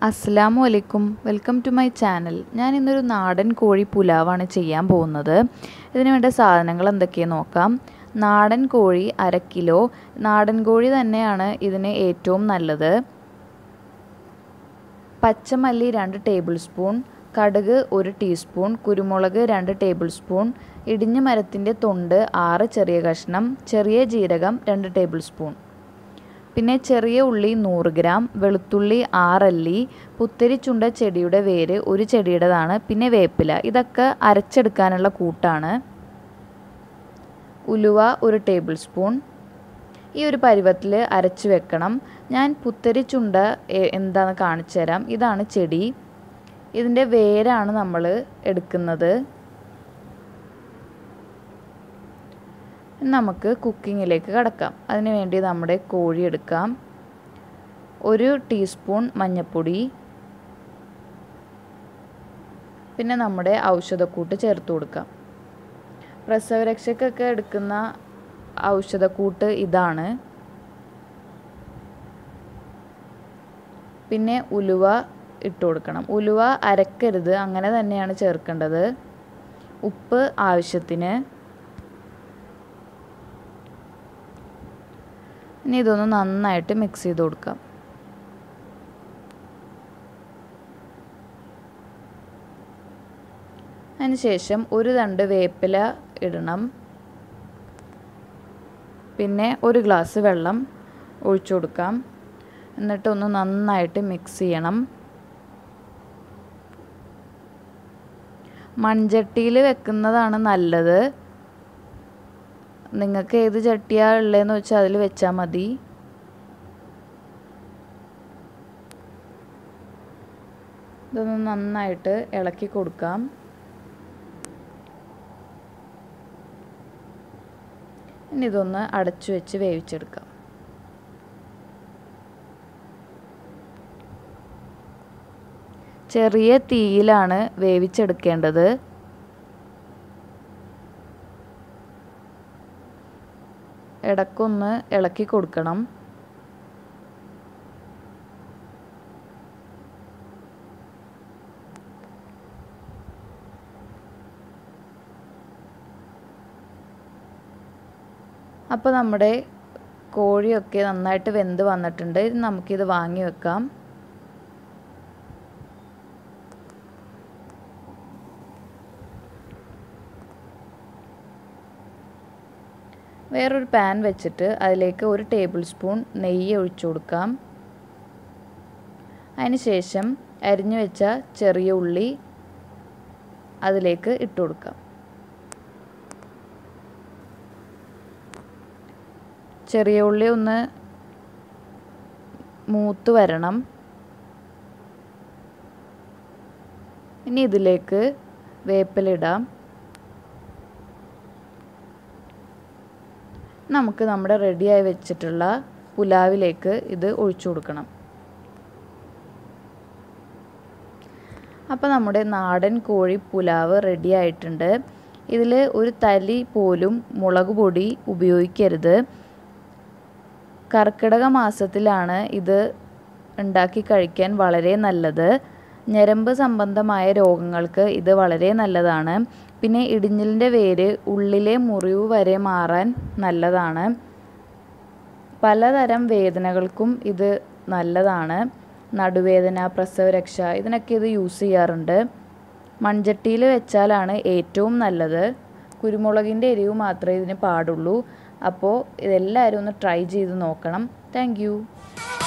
അസ്സലാമു അലൈക്കും welcome to my channel ഞാൻ ഇന്നൊരു നാടൻ കോഴി പുലാവാണ് ചെയ്യാൻ പോകുന്നത് ഇതിന് വേണ്ട സാധനങ്ങൾ എന്തൊക്കെയെന്ന് നോക്കാം നാടൻ കോഴി അര കിലോ നാടൻ കോഴി തന്നെയാണ് ഇതിന് ഏറ്റവും നല്ലത് പച്ചമല്ലി രണ്ട് ടേബിൾ സ്പൂൺ കടുക് ഒരു ടീസ്പൂൺ കുരുമുളക് രണ്ട് ടേബിൾ സ്പൂൺ ഇടിഞ്ഞ മരത്തിൻ്റെ തൊണ്ട് ആറ് ചെറിയ കഷ്ണം ചെറിയ ജീരകം രണ്ട് ടേബിൾ സ്പൂൺ പിന്നെ ചെറിയ ഉള്ളി നൂറ് ഗ്രാം വെളുത്തുള്ളി ആറല്ലി പുത്തരിച്ചുണ്ട ചെടിയുടെ വേര് ഒരു ചെടിയുടേതാണ് പിന്നെ വേപ്പില ഇതൊക്കെ അരച്ചെടുക്കാനുള്ള കൂട്ടാണ് ഉലുവ ഒരു ടേബിൾ സ്പൂൺ ഈ ഒരു പരുവത്തിൽ അരച്ച് വെക്കണം ഞാൻ പുത്തരിച്ചുണ്ട എന്താണെന്ന് കാണിച്ചു തരാം ഇതാണ് ചെടി ഇതിൻ്റെ വേരാണ് നമ്മൾ എടുക്കുന്നത് നമുക്ക് കുക്കിങ്ങിലേക്ക് കടക്കാം അതിന് വേണ്ടി നമ്മുടെ കോഴി എടുക്കാം ഒരു ടീസ്പൂൺ മഞ്ഞൾപ്പൊടി പിന്നെ നമ്മുടെ ഔഷധക്കൂട്ട് ചേർത്ത് കൊടുക്കാം പ്രസവരക്ഷയ്ക്കൊക്കെ എടുക്കുന്ന ഔഷധക്കൂട്ട് ഇതാണ് പിന്നെ ഉലുവ ഇട്ട് കൊടുക്കണം ഉലുവ അരക്കരുത് അങ്ങനെ തന്നെയാണ് ചേർക്കേണ്ടത് ഉപ്പ് ആവശ്യത്തിന് ഇനി ഇതൊന്ന് നന്നായിട്ട് മിക്സ് ചെയ്ത് കൊടുക്കാം അതിനുശേഷം ഒരു തണ്ട് വേപ്പില ഇടണം പിന്നെ ഒരു ഗ്ലാസ് വെള്ളം ഒഴിച്ചു കൊടുക്കാം എന്നിട്ടൊന്ന് നന്നായിട്ട് മിക്സ് ചെയ്യണം മൺചട്ടിയിൽ വെക്കുന്നതാണ് നല്ലത് നിങ്ങൾക്ക് ഏത് ചട്ടിയാണ് ഉള്ളതെന്ന് വെച്ചാൽ അതിൽ വെച്ചാൽ മതി ഇതൊന്ന് നന്നായിട്ട് ഇളക്കി കൊടുക്കാം ഇനി ഇതൊന്ന് അടച്ചു വെച്ച് വേവിച്ചെടുക്കാം ചെറിയ തീയിലാണ് വേവിച്ചെടുക്കേണ്ടത് ഇടയ്ക്കൊന്ന് ഇളക്കി കൊടുക്കണം അപ്പോൾ നമ്മുടെ കോഴിയൊക്കെ നന്നായിട്ട് വെന്ത് വന്നിട്ടുണ്ട് നമുക്കിത് വാങ്ങി വെക്കാം വേറൊരു പാൻ വെച്ചിട്ട് അതിലേക്ക് ഒരു ടേബിൾ സ്പൂൺ നെയ്യ് ഒഴിച്ചു കൊടുക്കാം അതിനുശേഷം അരിഞ്ഞു വെച്ച ചെറിയ ഉള്ളി അതിലേക്ക് ഇട്ട് കൊടുക്കാം ചെറിയ ഉള്ളി ഒന്ന് മൂത്ത് വരണം ഇനി ഇതിലേക്ക് വേപ്പിലിടാം നമുക്ക് നമ്മുടെ റെഡിയായി വെച്ചിട്ടുള്ള പുലാവിലേക്ക് ഇത് ഒഴിച്ചു കൊടുക്കണം അപ്പോൾ നമ്മുടെ നാടൻ കോഴി പുലാവ് റെഡി ആയിട്ടുണ്ട് ഇതിൽ ഒരു തലി പോലും മുളക് പൊടി ഉപയോഗിക്കരുത് കർക്കിടക മാസത്തിലാണ് ഇത് ഉണ്ടാക്കി കഴിക്കാൻ വളരെ നല്ലത് ഞരമ്പ് സംബന്ധമായ രോഗങ്ങൾക്ക് ഇത് വളരെ നല്ലതാണ് പിന്നെ ഇടിഞ്ഞിലിൻ്റെ വേര് ഉള്ളിലെ മുറിവ് വരെ മാറാൻ നല്ലതാണ് പലതരം വേദനകൾക്കും ഇത് നല്ലതാണ് നടുവേദന പ്രസവരക്ഷ ഇതിനൊക്കെ ഇത് യൂസ് ചെയ്യാറുണ്ട് മൺചട്ടിയിൽ വെച്ചാലാണ് ഏറ്റവും നല്ലത് കുരുമുളകിൻ്റെ എരിവ് മാത്രമേ ഇതിന് പാടുള്ളൂ അപ്പോൾ ഇതെല്ലാവരും ഒന്ന് ട്രൈ ചെയ്ത് നോക്കണം താങ്ക്